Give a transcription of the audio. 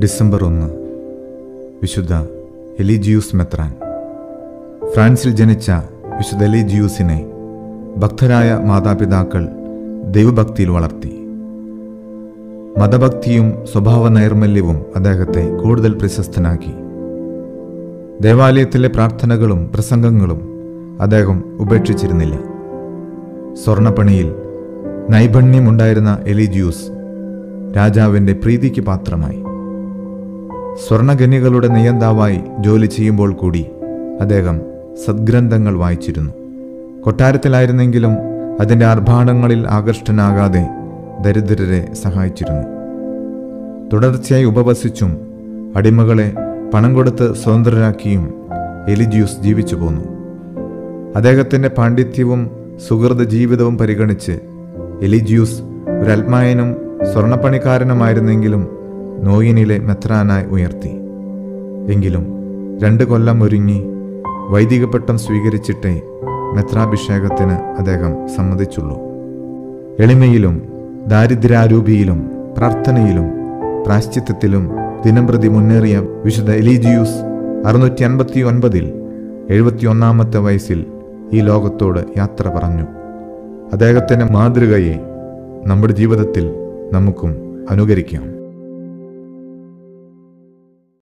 December ഒന്ന് വിശുദ്ധ എലിജിയൂസ് മെത്രാൻ ഫ്രാൻസിൽ ജനിച്ച വിശുദ്ധ എലിജിയൂസിനെ ഭക്തരായ മാതാപിതാക്കൾ ദൈവഭക്തിയിൽ വളർത്തി മതഭക്തിയും സ്വഭാവ നൈർമല്യവും അദ്ദേഹത്തെ കൂടുതൽ പ്രശസ്തനാക്കി ദേവാലയത്തിലെ പ്രാർത്ഥനകളും പ്രസംഗങ്ങളും അദ്ദേഹം ഉപേക്ഷിച്ചിരുന്നില്ല സ്വർണപ്പണിയിൽ നൈപുണ്യമുണ്ടായിരുന്ന എലിജിയൂസ് രാജാവിൻ്റെ പ്രീതിക്ക് പാത്രമായി സ്വർണഖനികളുടെ നിയന്താവായി ജോലി ചെയ്യുമ്പോൾ കൂടി അദ്ദേഹം സദ്ഗ്രന്ഥങ്ങൾ വായിച്ചിരുന്നു കൊട്ടാരത്തിലായിരുന്നെങ്കിലും അതിൻ്റെ ആർഭാടങ്ങളിൽ ആകർഷ്ടനാകാതെ ദരിദ്രരെ സഹായിച്ചിരുന്നു തുടർച്ചയായി ഉപവസിച്ചും അടിമകളെ പണം കൊടുത്ത് സ്വതന്ത്രരാക്കിയും എലിജിയൂസ് ജീവിച്ചു പോന്നു അദ്ദേഹത്തിൻ്റെ പാണ്ഡിത്യവും സുഹൃത ജീവിതവും പരിഗണിച്ച് എലിജിയൂസ് ഒരു അൽമായനും സ്വർണപ്പണിക്കാരനുമായിരുന്നെങ്കിലും നോയിനിലെ മെത്രാനായി ഉയർത്തി എങ്കിലും രണ്ട് കൊല്ലം ഒരുങ്ങി വൈദിക പട്ടം സ്വീകരിച്ചിട്ടേ മെത്രാഭിഷേകത്തിന് അദ്ദേഹം സമ്മതിച്ചുള്ളൂ എളിമയിലും ദാരിദ്ര്യാരൂപിയിലും പ്രാർത്ഥനയിലും പ്രാശ്ചിത്തത്തിലും ദിനംപ്രതി മുന്നേറിയ വിശുദ്ധ എലീജിയൂസ് അറുന്നൂറ്റി അൻപത്തി ഒൻപതിൽ എഴുപത്തിയൊന്നാമത്തെ വയസ്സിൽ ഈ ലോകത്തോട് യാത്ര പറഞ്ഞു അദ്ദേഹത്തിൻ്റെ മാതൃകയെ നമ്മുടെ ജീവിതത്തിൽ നമുക്കും അനുകരിക്കാം